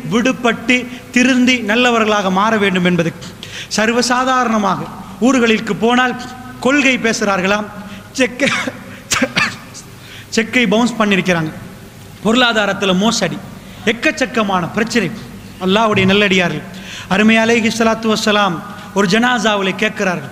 விடுபட்டு திருந்தி நல்லவர்களாக மாற வேண்டும் என்பது சர்வசாதாரணமாக ஊர்களுக்கு போனால் கொள்கை பேசுகிறார்களாம் செக்கை செக்கை பவுன்ஸ் பண்ணியிருக்கிறாங்க பொருளாதாரத்தில் மோசடி எக்கச்சக்கமான பிரச்சனை அல்லாஹ்வுடைய நல்லடியார்கள் அருமை அலைஹி ஸலாத்து வஸ்ஸலாம் ஒரு ஜனாசாவில் கேட்கிறார்கள்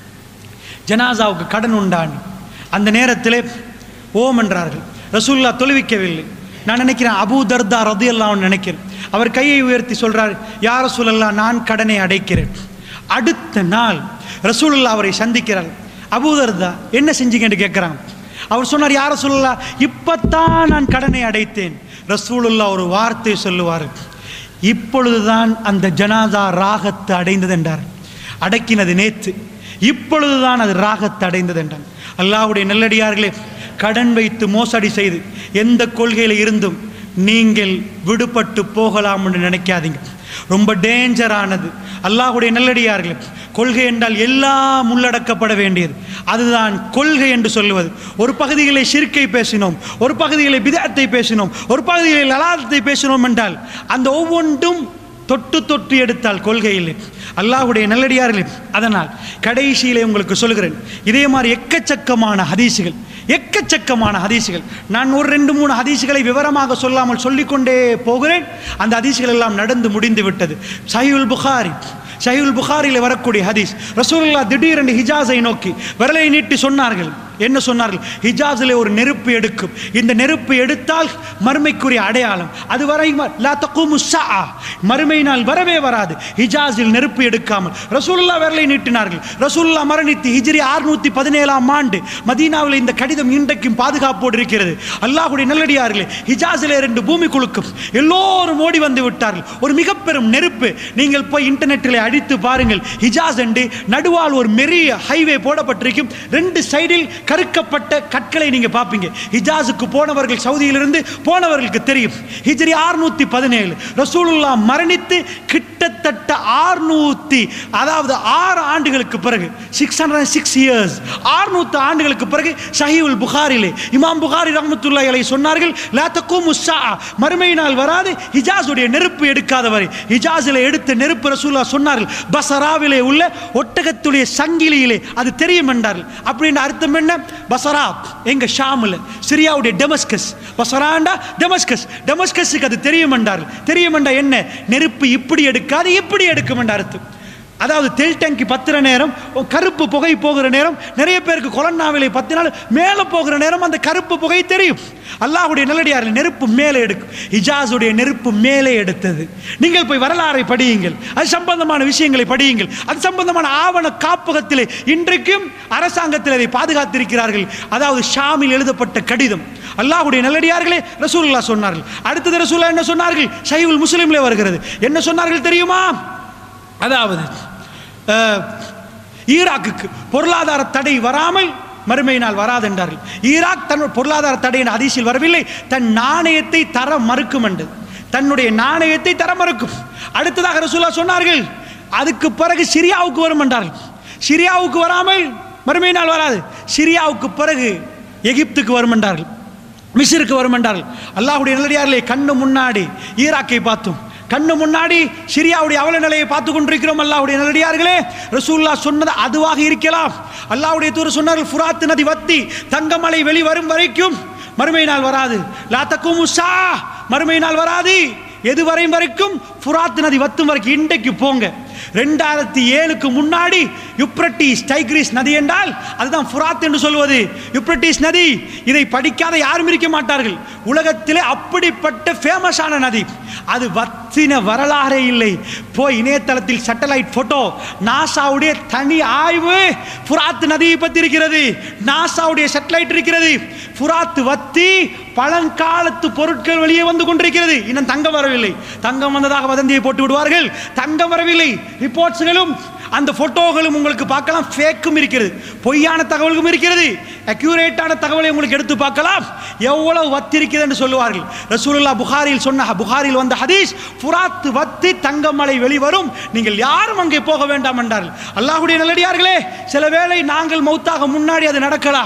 ஜனாசாவுக்கு கடன் உண்டான் அந்த நேரத்திலே ஓம் என்றார்கள் ரசூல்லா தொழுவிக்கவில்லை நான் நினைக்கிறேன் அபூ தர்தா ரதி நினைக்கிறேன் அவர் கையை உயர்த்தி சொல்றார் யார் ரசூலல்லா நான் கடனை அடைக்கிறேன் அடுத்த நாள் ரசூலுல்லா அவரை சந்திக்கிறார் அபூ தர்தா என்ன செஞ்சீங்கன்னு கேட்குறாங்க அவர் சொன்னார் யார சொல்லலா இப்பத்தான் நான் கடனை அடைத்தேன் ரசூலுல்லா ஒரு வார்த்தை சொல்லுவார் இப்பொழுதுதான் அந்த ஜனாதா ராகத்தை அடைந்தது என்றார் அடக்கினது நேத்து இப்பொழுதுதான் அது ராகத்தை அடைந்தது என்றான் அல்லாஹ்வுடைய நல்லடியார்களே கடன் வைத்து மோசடி செய்து எந்த கொள்கையில் இருந்தும் நீங்கள் விடுபட்டு போகலாம் என்று நினைக்காதீங்க ரொம்ப டேஞ்சரானது அல்லாஹ்வுடைய நல்லடியார்களே கொள்கை என்றால் எல்லாம் உள்ளடக்கப்பட வேண்டியது அதுதான் கொள்கை என்று சொல்லுவது ஒரு பகுதிகளை ஷிர்க்கை பேசினோம் ஒரு பகுதிகளை பிதத்தை பேசினோம் ஒரு பகுதிகளை லலாதத்தை பேசினோம் என்றால் அந்த ஒவ்வொன்றும் தொட்டு தொட்டு எடுத்தால் கொள்கையில் அல்லாஹ்வுடைய நல்லடியார்களே அதனால் கடைசியிலே உங்களுக்கு சொல்கிறேன் இதே மாதிரி எக்கச்சக்கமான ஹதீசுகள் எக்கச்சக்கமான ஹதீசுகள் நான் ஒரு ரெண்டு மூணு ஹதீசுகளை விவரமாக சொல்லாமல் சொல்லிக்கொண்டே போகிறேன் அந்த ஹதீசுகள் எல்லாம் நடந்து முடிந்து விட்டது சஹீல் புகாரி சஹீல் புகாரியில் வரக்கூடிய ஹதீஸ் ரசூலுல்லா திடீரென்று ஹிஜாஸை நோக்கி விரலை நீட்டி சொன்னார்கள் என்ன சொன்னார்கள் ஹிஜாஸில் ஒரு நெருப்பு எடுக்கும் இந்த நெருப்பு எடுத்தால் மறுமைக்குரிய அடையாளம் அது வரை லா தக்கூமு ஸஆ. மறுமை நாள் வரவே வராது ஹிஜாஸில் நெருப்பு எடுக்காமல் ரசூலுல்லா விரலை நீட்டினார்கள் ரசூலுல்லா மரணித்து ஹிஜ்ரி அறுநூத்தி பதினேழாம் ஆண்டு மதீனாவில் இந்த கடிதம் இன்றைக்கும் பாதுகாப்போடு இருக்கிறது அல்லாஹ்வுடைய நல்லடியார்களே ஹிஜாஸில் ரெண்டு பூமி குலுக்கும் எல்லோரும் ஓடி வந்து விட்டார்கள் ஒரு மிக பெரும் நெருப்பு நீங்கள் போய் இன்டர்நெட்டில் அடித்து பாருங்கள் ஹிஜாஸ் என்று நடுவால் ஒரு மெரிய ஹைவே போடப்பட்டிருக்கும் ரெண்டு சைடில் கருக்கப்பட்ட கற்களை நீங்க பார்ப்பீங்க ஹிஜாஸுக்கு போனவர்கள் சவுதியிலிருந்து போனவர்களுக்கு தெரியும் ஹிஜ்ரி ஆறுநூத்தி பதினேழு ரசூலுல்லா மரணித்து கிட்டத்தட்ட ஆறுநூத்தி அதாவது ஆறு ஆண்டுகளுக்கு பிறகு சிக்ஸ் ஹண்ட்ரட் சிக்ஸ் இயர்ஸ் ஆறுநூத்து ஆண்டுகளுக்கு பிறகு ஷஹீவுல் புகாரிலே இமாம் புகாரி ரஹ்மத்துல்லாஹி அலைஹி சொன்னார்கள் லா தக்கூமு ஸஆ. மறுமை நாள் வராது ஹிஜாஸுடைய நெருப்பு எடுக்காதவரை ஹிஜாஸில் எடுத்த நெருப்பு ரசூல்லா சொன்னார்கள் பசராவிலே உள்ள ஒட்டகத்துடைய சங்கிலியிலே அது தெரியும் என்றார்கள் அப்படின்னு அர்த்தம் என்ன பசரா எங்க ஷாமுல சிரியாவுடைய டெமஸ்கஸ் பசராண்டா டெமஸ்கஸ் டெமஸ்கஸுக்கு அது தெரியும் என்றார்கள் தெரியும் என்றா என்ன நெருப்பு இப்படி எடுக்காது இப்படி எடுக்கும் என்ற அர்த்தம் அதாவது தெல் டேங்கி பத்துற நேரம் கருப்பு புகை போகிற நேரம் நிறைய பேருக்கு கொலன்னாவிலை பத்தினால் மேலே போகிற நேரம் அந்த கருப்பு புகை தெரியும் அல்லாஹ்வுடைய நல்லடியாரில் நெருப்பு மேலே எடுக்கும் ஹிஜாஸுடைய நெருப்பு மேலே எடுத்தது நீங்கள் போய் வரலாறை படியுங்கள் அது சம்பந்தமான விஷயங்களை படியுங்கள் அது சம்பந்தமான ஆவண காப்பகத்திலே இன்றைக்கும் அரசாங்கத்தில் அதை பாதுகாத்திருக்கிறார்கள் அதாவது ஷாமில் எழுதப்பட்ட கடிதம் அல்லாஹ்வுடைய நல்லடியார்களே ரசூலுல்லா சொன்னார்கள் அடுத்தது ரசூல்லா என்ன சொன்னார்கள் ஷைவுல் முஸ்லிம்லே வருகிறது என்ன சொன்னார்கள் தெரியுமா அதாவது அஹ், ஈராக்குக்கு பொருளாதார தடை வராமல் மறுமை நாள் வராது என்றார்கள் ஈராக் தன் பொருளாதார தடை என்ற ஹதீஸில் வரவில்லை தன் நாணயத்தை தர மறுக்கும் என்று தன்னுடைய நாணயத்தை தர மறுக்கும் அடுத்ததாக ரசூலா சொன்னார்கள் அதுக்கு பிறகு சிரியாவுக்கு வரும் என்றார்கள் சிரியாவுக்கு வராமல் மறுமை நாள் வராது சிரியாவுக்கு பிறகு எகிப்துக்கு வரும் என்றார்கள் மிஸ்ருக்கு வரும் என்றார்கள் அல்லாஹ்வுடைய நல்லடியார்களே கண்ணு முன்னாடி ஈராக்கை பார்த்தோம் கண்ணு முன்னாடி சிரியாவுடைய அவல நிலையை பார்த்து கொண்டிருக்கிறோம் அல்லாஹ்வுடைய நல்லடியார்களே ரசூல்லா சொன்னது அதுவாக இருக்கலாம் அல்லாஹ்வுடைய தூர் சொன்னார்கள் ஃபுராத் நதி வத்தி தங்கமலை வெளி வரும் வரைக்கும் மறுமை நாள் வராது லா தக்கும் உஷா மறுமை நாள் வராது எது வரையும் வரைக்கும் ஃபுராத் நதி வத்தும் வரைக்கும் இன்றைக்கு போங்க ரெண்டாயிரத்தி ஏழுக்கு முன்னாடி யுப்ரட்டிஸ் டைக்ரிஸ் நதி என்றால் அதுதான் ஃபுராத் என்று சொல்வது யுப்ரட்டிஸ் நதி இதை படிக்காத யாரும் இருக்க மாட்டார்கள் உலகத்திலே அப்படிப்பட்ட ஃபேமஸான நதி அது வத்தின வரலாறே இல்லை போய் இணையதளத்தில் சேட்டலைட் போட்டோ நாசாவுடைய தனி ஆய்வு ஃபுராத் நதியை பற்றி இருக்கிறது நாசாவுடைய சேட்டலைட் இருக்கிறது ஃபுராத் வத்தி பழங்காலத்து பொருட்கள் வெளியே வந்து கொண்டிருக்கிறது இன்னும் தங்கம் வரவில்லை தங்கம் வந்ததாக வதந்தியை போட்டு விடுவார்கள் தங்கம் வரவில்லை ரிப்போர்ட்ஸ்களும் அந்த போட்டோகளும் உங்களுக்கு பார்க்கலாம் ஃபேக்கும் இருக்கிறது பொய்யான தகவல்களும் இருக்கிறது அக்யூரேட்டான தகவலை உங்களுக்கு எடுத்து பார்க்கலாம் எவ்வளவு வத்தி இருக்கிறது என்று சொல்லுவார்கள் ரசூலுல்லா புகாரில் சொன்ன புகாரில் வந்த ஹதீஸ் ஃபுராத் வத்தி தங்கமலை வெளிவரும் நீங்கள் யாரும் அங்கே போக வேண்டாம் என்றார்கள் அல்லாஹ்வுடைய நல்லடியார்களே சில வேளை நாங்கள் மௌத்தாக முன்னாடி அது நடக்கலாம்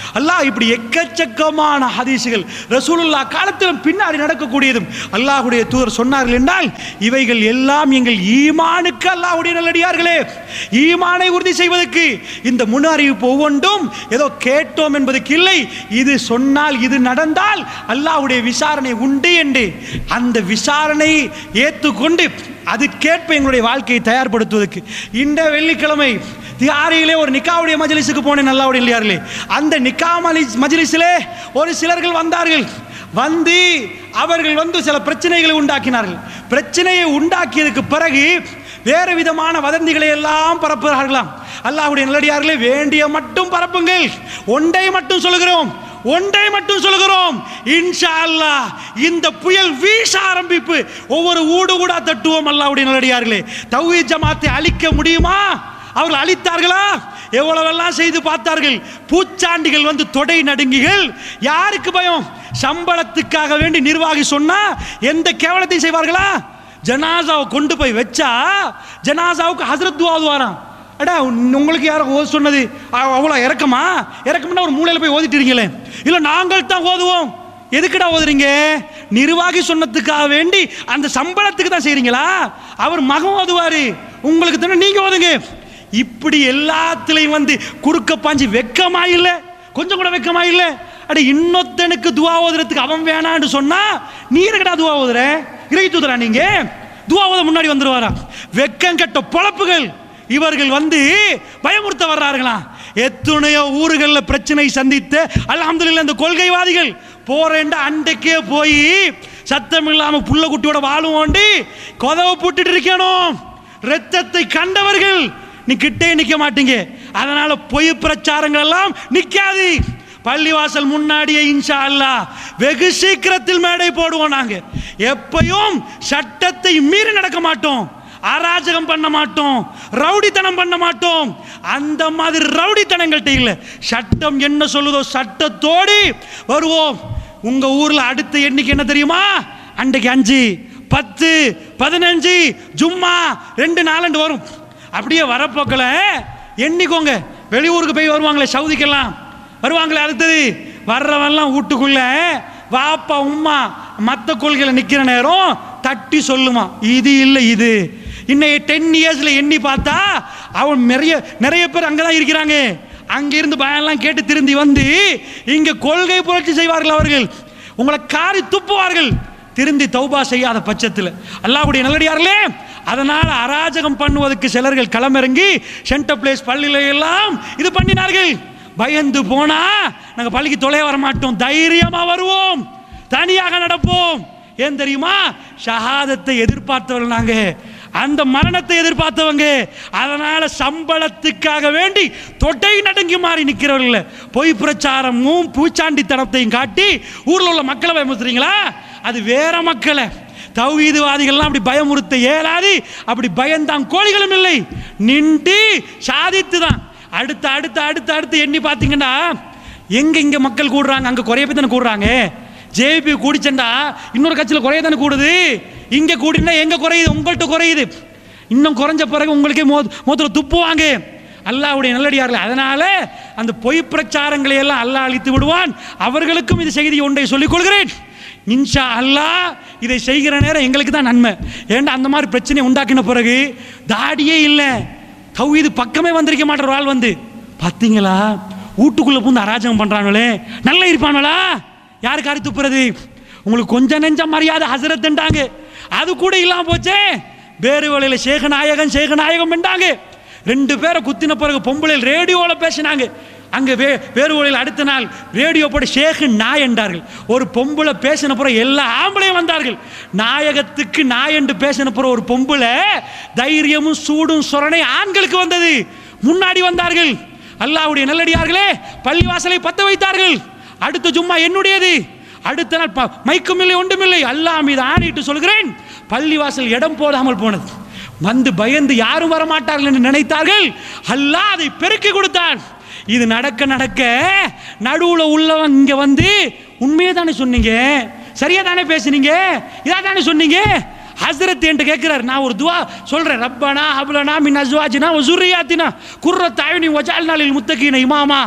அல்லாஹ் இப்படி எக்கச்சக்கமான ஹதீசுகள் ரசூலுல்லா காலத்திலும் பின்னாடி நடக்கக்கூடியதும் அல்லாஹ்வுடைய தூதர் சொன்னார்கள் என்றால் இவைகள் எல்லாம் எங்கள் ஈமானுக்கு அல்லாஹ்வுடைய நல்லடியார்களே ஈமானை உறுதி செய்வதற்கு இந்த முன் அறிவிப்பு ஒவ்வொன்றும் ஏதோ கேட்டோம் என்பதற்கு இல்லை இது சொன்னால் இது நடந்தால் அல்லாஹ்வுடைய விசாரணை உண்டு என்று அந்த விசாரணை ஏற்றுக்கொண்டு அதுக்கேற்ப எங்களுடைய வாழ்க்கையை தயார்படுத்துவதற்கு இந்த வெள்ளிக்கிழமை தியாரியிலே ஒரு நிக்காவுடைய மஜ்லிஸுக்கு போனேன் நல்லாவுடைய இல்லையார்களே அந்த நிக்கா மஜ்லிஸ் மஜ்லிஸிலே ஒரு சிலர்கள் வந்தார்கள் வந்து அவர்கள் வந்து சில பிரச்சனைகளை உண்டாக்கினார்கள் பிரச்சனையை உண்டாக்கியதுக்கு பிறகு வேறு விதமான வதந்திகளை எல்லாம் பரப்புகிறார்களாம் அல்லாஹ்வுடைய நல்லடியார்களே வேண்டிய மட்டும் பரப்புங்கள் ஒன்றை மட்டும் சொல்கிறோம் ஒன்றை மட்டும் சொல்கிறோம் இன்ஷா அல்லாஹ் இந்த புயல் வீச ஆரம்பிப்பு ஒவ்வொரு ஊடு ஊடா தட்டுவோம் அல்லாஹ்வுடைய நல்லடியார்களே தௌஹீத் ஜமாத்தை அழிக்க முடியுமா அவர்கள் அழித்தார்களா எவ்வளவெல்லாம் செய்து பார்த்தார்கள் பூச்சாண்டிகள் வந்து தொடை நடுங்கிகள் யாருக்கு பயம் சம்பளத்துக்காக வேண்டி நிர்வாகி சொன்னா எந்த கேவலத்தையும் செய்வார்களா ஜனாசாவை கொண்டு போய் வச்சா ஜனாசாவுக்கு ஹசரத் துவாதுவாராம் அடா உன்- உங்களுக்கு யாரோ ஓத சொன்னது அ- அவ்வளோ இறக்கமா இறக்கம்னா ஒரு மூலையில் போய் ஓதிட்டு இருக்கீங்களே இல்லை நாங்கள் தான் ஓதுவோம் எதுக்குடா ஓதுறீங்க நிர்வாகி சொன்னதுக்காக வேண்டி அந்த சம்பளத்துக்கு தான் செய்றீங்களா அவர் மகன் ஓதுவாரு உங்களுக்கு தானே நீங்க ஓதுங்க இப்படி எல்லாத்துலயும் வந்து குறுக்க பாஞ்சு வெக்கமா இல்லை கொஞ்சம் கூட வெக்கமா இல்லை அட இன்னொத்தனுக்கு துவா ஓதுறதுக்கு அவன் வேணான்னு சொன்னா நீ இருக்கடா துவா ஓதுற இறை தூதுறா நீங்க துவா ஓத முன்னாடி வந்துருவாரா வெக்கம் கெட்ட பொழப்புகள் இவர்கள் வந்து பயமுறுத்த வர்றார்களாம் எத்தனையோ ஊர்களில் பிரச்சனை சந்தித்த அல்ஹம்துலில்லாஹ் இந்த கொள்கைவாதிகள் போறேன்டா அண்டைக்கே போய் சத்தம் இல்லாம புள்ள குட்டியோட வாழுவோண்டி கொதவை போட்டுட்டு இருக்கணும் ரத்தத்தை கண்டவர்கள் நீ கிட்டே நிக்க மாட்டீங்க அதனால பொய் பிரச்சாரங்கள் எல்லாம் நிக்காது பள்ளிவாசல் முன்னாடியே இன்ஷா அல்லாஹ் வெகு சீக்கிரத்தில் மேடை போடுவோம் நாங்க எப்பயும் சட்டத்தை மீறி நடக்க மாட்டோம் அராஜகம் பண்ண மாட்டோம் ரவுடித்தனம் பண்ண மாட்டோம் அந்த மாதிரி ரவுடித்தனங்கள்ட்ட இல்லை சட்டம் என்ன சொல்லுதோ சட்டத்தோடு வருவோம் உங்க ஊர்ல அடுத்த எண்ணிக்கை என்ன தெரியுமா அன்றைக்கு அஞ்சு பத்து பதினஞ்சு ஜும்மா ரெண்டு நாலண்டு வரும் அப்படியே வரப்போக்கில் எண்ணிக்கோங்க வெளியூருக்கு போய் வருவாங்களே சவுதிக்கெல்லாம் வருவாங்களே அடுத்தது வர்றவன்லாம் வீட்டுக்குள்ள வாப்பா உம்மா மற்ற கொள்கையில் நிற்கிற நேரம் தட்டி சொல்லுமா இது இல்லை இது இன்னைக்கு டென் இயர்ஸில் எண்ணி பார்த்தா அவன் நிறைய நிறைய பேர் அங்கே தான் இருக்கிறாங்க அங்கிருந்து பயம்லாம் கேட்டு திருந்தி வந்து இங்கே கொள்கை புரட்சி செய்வார்கள் அவர்கள் உங்களை காரி துப்புவார்கள் திருந்தி தௌபா செய்யாத பட்சத்தில் அல்லாஹ்வுடைய நல்லடியார்களே அதனால் அராஜகம் பண்ணுவதற்கு சிலர்கள் களமிறங்கி சென்டர் பிளேஸ் பள்ளியில எல்லாம் இது பண்ணினார்கள் பயந்து போனா நாங்கள் பள்ளிக்கு தொலைய வர மாட்டோம் தைரியமா வருவோம் தனியாக நடப்போம் ஏன் தெரியுமா ஷஹாதத்தை எதிர்பார்த்தவர்கள் நாங்க அந்த மரணத்தை எதிர்பார்த்தவங்க அதனால சம்பளத்துக்காக வேண்டி தொட்டை நடுங்கி மாறி நிற்கிறவர்கள் பொய் பிரச்சாரமும் பூச்சாண்டித்தனத்தையும் காட்டி ஊர்ல உள்ள மக்களை பயமுறுத்துறீங்களா அது வேற மக்களை தௌஹீதுவாதிகள்லாம் அப்படி பயமுறுத்த இயலாது அப்படி பயந்தான் கோழிகளும் இல்லை நின்று சாதித்து தான் அடுத்து அடுத்து அடுத்து அடுத்து எண்ணி பார்த்தீங்கன்னா எங்க இங்க மக்கள் கூடுறாங்க அங்க குறைய பேர் தானே கூடுறாங்க ஜேபி கூடிச்சண்டா இன்னொரு கட்சியில் குறைய தானே கூடுது இங்க கூடினா எங்க குறையுது உங்கள்கிட்ட குறையுது இன்னும் குறைஞ்ச பிறகு உங்களுக்கே மோ மோத்துல துப்புவாங்க அல்லாஹ்வுடைய நல்லடியார்கள் அதனால அந்த பொய் பிரச்சாரங்களை எல்லாம் அல்லாஹ் அழித்து விடுவான் அவர்களுக்கும் இது செய்தி ஒன்றை சொல்லிக் கொள்கிறேன் இன்ஷா அல்லாஹ் இதை செய்கிற நேரம் எங்களுக்கு தான் நன்மை ஏன்டா அந்த மாதிரி பிரச்சனை உண்டாக்கின பிறகு தாடியே இல்லை தௌஹீது பக்கமே வந்திருக்க மாட்டார் ஆள் வந்து பார்த்தீங்களா வீட்டுக்குள்ள பூந்து அராஜகம் பண்றாங்களே நல்லா இருப்பாங்களா யாரு காரி துப்புறது உங்களுக்கு கொஞ்சம் நெஞ்ச மரியாதை ஹசரத்துண்டாங்க அது கூட இல்லாம போச்சே வேறு வழியில சேகநாயகன் சேகநாயகம் என்றாங்க ரெண்டு பேரை குத்தின பிறகு பொம்பளையில் ரேடியோவில் பேசினாங்க அங்கே வே வேறு வழியில் அடுத்த நாள் ரேடியோ போட்டு ஷேகு நாய் என்றார்கள் ஒரு பொம்பளை பேசின பிறகு எல்லா ஆம்பளையும் வந்தார்கள் நாயகத்துக்கு நாய் என்று பேசின பிறகு ஒரு பொம்பளை தைரியமும் சூடும் சொரணை ஆண்களுக்கு வந்தது முன்னாடி வந்தார்கள் அல்லாஹ்வுடைய நல்லடியார்களே பள்ளிவாசலை பத்த வைத்தார்கள் அடுத்த ஜும்மா என்னுடையது அடுத்த நாள் ப- மைக்கும் இல்லை ஒன்றும் இல்லை அல்லாஹ் மீது ஆணையிட்டு சொல்கிறேன் பள்ளிவாசல் இடம் போடாமல் போனது வந்து பயந்து யாரும் வரமாட்டார்கள் என்று நினைத்தார்கள் அல்லாஹ் அதை பெருக்கி கொடுத்தான் இது நடக்க நடக்க நடுவுல உள்ளவன் இங்க வந்து உண்மையை தானே சொன்னீங்க சரியா தானே பேசுனீங்க இதா தானே சொன்னீங்க ஹஸ்ரத் என்று கேட்கிறார் நான் ஒரு துவா சொல்றேன் ரப்பனா ஹப்லனா மின் அஸ்வாஜினா வசுரியாத்தினா குர்ரத் அயுனி வஜால்னா லில் முத்தகீன இமாமா இப்படி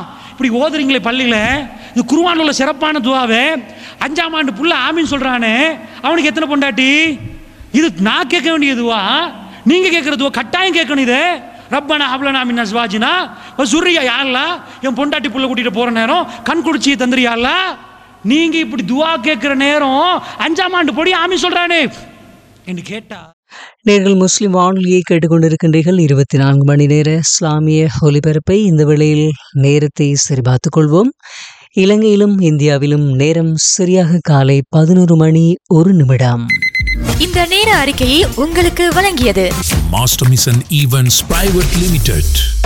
இப்படி ஓதுறீங்களே பள்ளியில் இது குருவானில் உள்ள சிறப்பான துவாவே அஞ்சாம் ஆண்டு புள்ள ஆமின்னு சொல்கிறானே அவனுக்கு எத்தனை பொண்டாட்டி இது நான் கேட்க வேண்டிய துவா நீங்கள் கேட்குற துவா கட்டாயம் கேட்கணும் இது ரப்பனா ஹப்லனா மின் அஸ்வாஜினா சுரியா யாருலா என் பொண்டாட்டி புள்ள கூட்டிகிட்டு போகிற நேரம் கண் குடிச்சி தந்துறியாலா நீங்கள் இப்படி துவா கேட்குற நேரம் அஞ்சாம் ஆண்டு பொடி ஆமி சொல்கிறானே என்று கேட்டா நேர்கள் முஸ்லிம் வானொலியை கேட்டுக்கொண்டிருக்கின்றீர்கள் இருபத்தி நான்கு மணி நேர இஸ்லாமிய ஒலிபரப்பை இந்த வேளையில் நேரத்தை சரிபார்த்துக் கொள்வோம் இலங்கையிலும் இந்தியாவிலும் நேரம் சரியாக காலை பதினோரு மணி ஒரு நிமிடம் இந்த நேர அறிக்கையை உங்களுக்கு வழங்கியது Master Mission Events Private Limited.